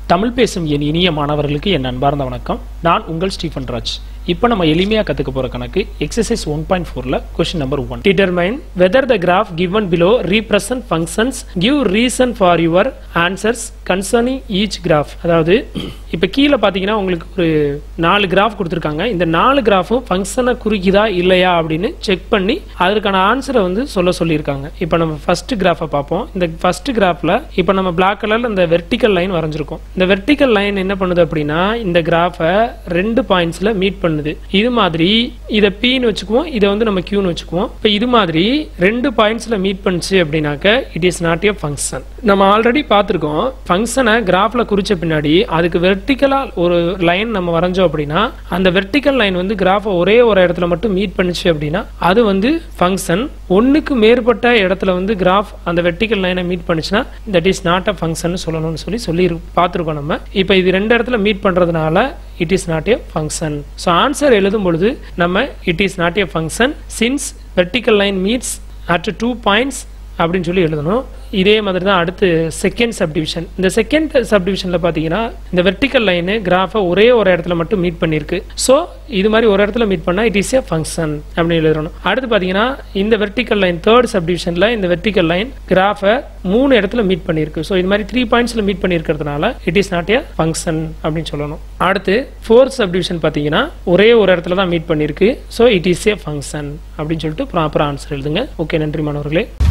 தமிழ் பேசும் என் இனிய மாணவர்களுக்கு என் அன்பார்ந்த வணக்கம் நான் உங்கள் ஸ்டீஃபன் ராஜ் இப்போ நம்ம எளிமையாக கற்றுக்க போகிற கணக்கு எக்ஸசைஸ் ஒன் பாயிண்ட் ஃபோரில் question number one determine whether the graph given below represent functions give reason for your answers concerning each graph அதாவது இப்போ கீழே பார்த்தீங்கன்னா உங்களுக்கு ஒரு நாலு கிராஃப் கொடுத்துருக்காங்க இந்த நாலு கிராஃபும் ஃபங்க்ஷனை குறிக்குதா இல்லையா அப்படின்னு செக் பண்ணி அதற்கான ஆன்சரை வந்து சொல்ல சொல்லியிருக்காங்க இப்போ நம்ம ஃபர்ஸ்ட் கிராஃபை பார்ப்போம் இந்த ஃபர்ஸ்ட் கிராஃபில் இப்போ நம்ம பிளாக் கலரில் இந்த வெர்டிக்கல் லைன் வரைஞ்சிருக்கோம் இந்த வெர்டிக்கல் லைன் என்ன பண்ணுது அப்படின்னா இந்த கிராஃபை ரெண்டு பாயிண்ட்ஸில் மீட் பண்ணுது இது மாதிரி இதை பின்னு வச்சுக்குவோம் இதை வந்து நம்ம கியூன்னு வச்சுக்குவோம் இப்போ இது மாதிரி ரெண்டு பாயிண்ட்ஸில் மீட் பண்ணுச்சு அப்படின்னாக்க it is not a function நம்ம ஆல்ரெடி பார்த்துருக்கோம் ஃபங்க்ஷனை கிராஃபில் குறிச்ச பின்னாடி அதுக்கு வெர்டிக்கலாக ஒரு லைன் நம்ம வரைஞ்சோம் அப்படின்னா அந்த வெர்டிக்கல் லைன் வந்து கிராஃபை ஒரே ஒரு இடத்துல மட்டும் மீட் பண்ணுச்சு அப்படின்னா அது வந்து ஃபங்க்ஷன் ஒன்றுக்கு மேற்பட்ட இடத்துல வந்து கிராஃப் அந்த வெர்டிக்கல் லைனை மீட் பண்ணுச்சுன்னா that is not a function சொல்லணும்னு சொல்லி சொல்லி பார்த்துருக்கோம் நம்ம இப்போ இது ரெண்டு இடத்துல மீட் பண்ணுறதுனால it is not a function so answer எழுதும் பொழுது நம்ம it is not a function since vertical line meets at two points அப்படின்னு சொல்லி எழுதணும் இதே மாதிரி தான் அடுத்து செகண்ட் சப்டிவிஷன் இந்த செகண்ட் சப்டிவிஷனில் பார்த்தீங்கன்னா இந்த வெர்டிக்கல் லைனு கிராஃபை ஒரே ஒரு இடத்துல மட்டும் மீட் பண்ணியிருக்கு ஸோ இது மாதிரி ஒரு இடத்துல மீட் பண்ணால் இட் இஸ் ஏ ஃபங்க்ஷன் அப்படின்னு எழுதணும் அடுத்து பார்த்தீங்கன்னா இந்த வெர்டிக்கல் லைன் தேர்ட் சப்டிவிஷனில் இந்த வெர்டிக்கல் லைன் கிராஃபை மூணு இடத்துல மீட் பண்ணியிருக்கு ஸோ இது மாதிரி த்ரீ பாயிண்ட்ஸில் மீட் பண்ணியிருக்கிறதுனால it is not a function அப்படின்னு சொல்லணும் அடுத்து ஃபோர்த் சப்டிவிஷன் பார்த்தீங்கன்னா ஒரே ஒரு இடத்துல தான் மீட் பண்ணியிருக்கு so it is a function அப்படின்னு சொல்லிட்டு ப்ராப்பர் ஆன்சர் எழுதுங்க ஓகே நன்றி மாணவர்களே